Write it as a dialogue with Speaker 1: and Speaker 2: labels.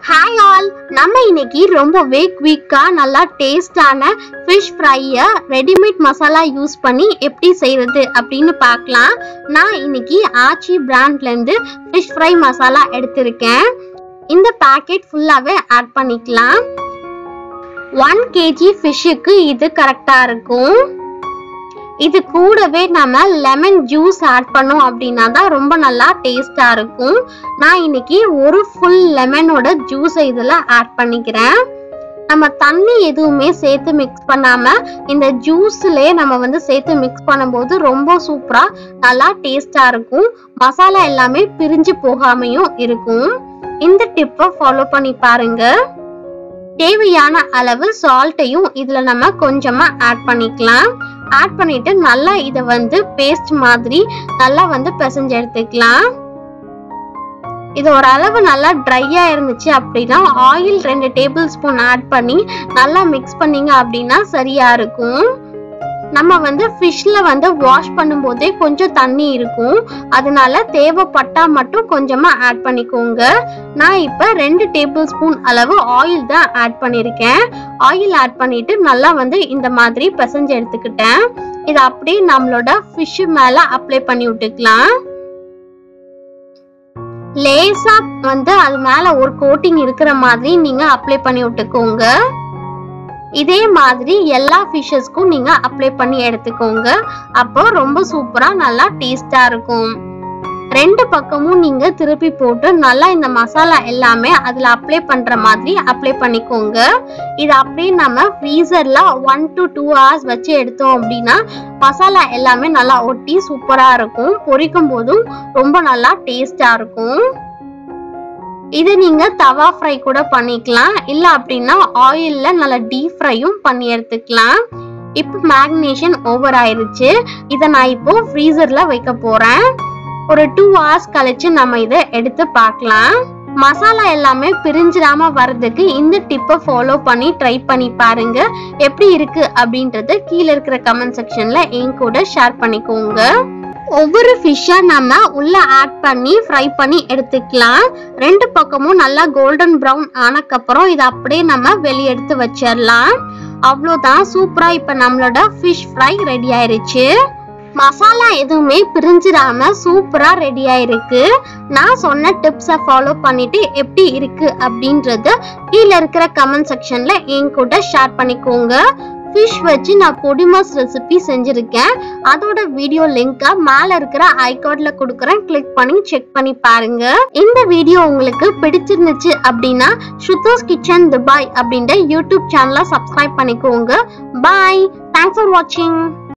Speaker 1: hi all நம்ம இன்னைக்கு ரொம்பவே குவிக்கா நல்லா டேஸ்டான ஃபிஷ் ஃப்ரையை ரெடிமேட் மசாலா யூஸ் பண்ணி எப்படி செய்யறது அப்படின்னு பார்க்கலாம் நான் இன்னைக்கு ஆச்சி பிராண்ட்லேருந்து ஃபிஷ் ஃப்ரை மசாலா எடுத்திருக்கேன் இந்த பேக்கெட் ஃபுல்லாகவே ஆட் பண்ணிக்கலாம் ஒன் கேஜி ஃபிஷ்ஷுக்கு இது கரெக்டாக இருக்கும் இது கூடவே நம்ம லெமன் ஜூஸ் ஆட் பண்ணோம் அப்படின்னா தான் ரொம்ப நல்லா டேஸ்டா இருக்கும் நான் இன்னைக்கு ஒரு ஃபுல் லெமனோட ஜூஸை இதில் ஆட் பண்ணிக்கிறேன் நம்ம தண்ணி எதுவுமே சேர்த்து மிக்ஸ் பண்ணாம இந்த ஜூஸ்லயே நம்ம வந்து சேர்த்து மிக்ஸ் பண்ணும்போது ரொம்ப சூப்பரா நல்லா டேஸ்டா இருக்கும் மசாலா எல்லாமே பிரிஞ்சு போகாமையும் இருக்கும் இந்த டிப்பை ஃபாலோ பண்ணி பாருங்க தேவையான அளவு சால்ட்டையும் இதுல நம்ம கொஞ்சமா ஆட் பண்ணிக்கலாம் ஆட் பண்ணிட்டு நல்லா இதை வந்து பேஸ்ட் மாதிரி நல்லா வந்து பிசைஞ்சு எடுத்துக்கலாம் இது ஒரு அளவு நல்லா ட்ரையா இருந்துச்சு அப்படின்னா ஆயில் ரெண்டு டேபிள் ஸ்பூன் ஆட் பண்ணி நல்லா மிக்ஸ் பண்ணீங்க அப்படின்னா சரியா இருக்கும் நம்ம வந்து ஃபிஷ்ல வந்து வாஷ் பண்ணும்போதே கொஞ்சம் தண்ணி இருக்கும் அதனால தேவைப்பட்டா மட்டும் கொஞ்சமா ஆட் பண்ணிக்கோங்க நான் இப்ப ரெண்டு டேபிள் ஸ்பூன் அளவு ஆயில் தான் ஆட் பண்ணியிருக்கேன் ஆயில் ஆட் பண்ணிட்டு நல்லா வந்து இந்த மாதிரி பிசைஞ்சு எடுத்துக்கிட்டேன் இதை அப்படியே நம்மளோட ஃபிஷ் மேல அப்ளை பண்ணி விட்டுக்கலாம் லேசா வந்து அது மேல ஒரு கோட்டிங் இருக்கிற மாதிரி நீங்க அப்ளை பண்ணி விட்டுக்கோங்க இதே மாதிரி எல்லா ஃபிஷஸ்க்கும் நீங்க அப்ளை பண்ணி எடுத்துக்கோங்க அப்போ ரொம்ப சூப்பரா நல்லா டேஸ்டா இருக்கும் ரெண்டு பக்கமும் நீங்க திருப்பி போட்டு நல்லா இந்த மசாலா எல்லாமே அதுல அப்ளை பண்ற மாதிரி அப்ளை பண்ணிக்கோங்க இது அப்படியே நம்ம ஃப்ரீசர்ல ஒன் டு டூ ஹவர்ஸ் வச்சு எடுத்தோம் அப்படின்னா மசாலா எல்லாமே நல்லா ஒட்டி சூப்பரா இருக்கும் பொரிக்கும் போதும் ரொம்ப நல்லா டேஸ்டா இருக்கும் இது நீங்க தவா ஃப்ரை கூட பண்ணிக்கலாம் இல்ல அப்படின்னா ஆயில்ல நல்லா டீப் ஃப்ரையும் பண்ணி எடுத்துக்கலாம் இப்போ மேக்னேஷன் ஓவர் ஆயிருச்சு இதை நான் இப்போ ஃப்ரீசர்ல வைக்க போறேன் ஒரு டூ ஹவர்ஸ் கழிச்சு நம்ம இதை எடுத்து பார்க்கலாம் மசாலா எல்லாமே பிரிஞ்சிடாம வர்றதுக்கு இந்த டிப்பை ஃபாலோ பண்ணி ட்ரை பண்ணி பாருங்க எப்படி இருக்கு அப்படின்றத கீழே இருக்கிற கமெண்ட் செக்ஷன்ல என் கூட ஷேர் பண்ணிக்கோங்க ஒவ்வொரு ஃபிஷ்ஷை நம்ம உள்ள ஆட் பண்ணி ஃப்ரை பண்ணி எடுத்துக்கலாம் ரெண்டு பக்கமும் நல்லா கோல்டன் ப்ரௌன் ஆனக்கப்புறம் இதை அப்படியே நம்ம வெளியே எடுத்து வச்சிடலாம் அவ்வளோதான் சூப்பராக இப்போ நம்மளோட ஃபிஷ் ஃப்ரை ரெடி ஆயிருச்சு மசாலா எதுவுமே பிரிஞ்சிடாம சூப்பரா ரெடி ஆயிருக்கு நான் சொன்ன டிப்ஸை ஃபாலோ பண்ணிட்டு எப்படி இருக்கு அப்படின்றத கீழே இருக்கிற கமெண்ட் செக்ஷன்ல என் கூட ஷேர் பண்ணிக்கோங்க ஃபிஷ் வச்சு நான் பொடிமாஸ் ரெசிபி செஞ்சிருக்கேன் அதோட வீடியோ லிங்கை மேல இருக்கிற ஐகார்ட்ல கொடுக்குறேன் கிளிக் பண்ணி செக் பண்ணி பாருங்க இந்த வீடியோ உங்களுக்கு பிடிச்சிருந்துச்சு அப்படின்னா ஸ்ருதோஸ் கிச்சன் துபாய் அப்படின்ற யூடியூப் சேனலை சப்ஸ்கிரைப் பண்ணிக்கோங்க பாய் தேங்க்ஸ் ஃபார் வாட்சிங்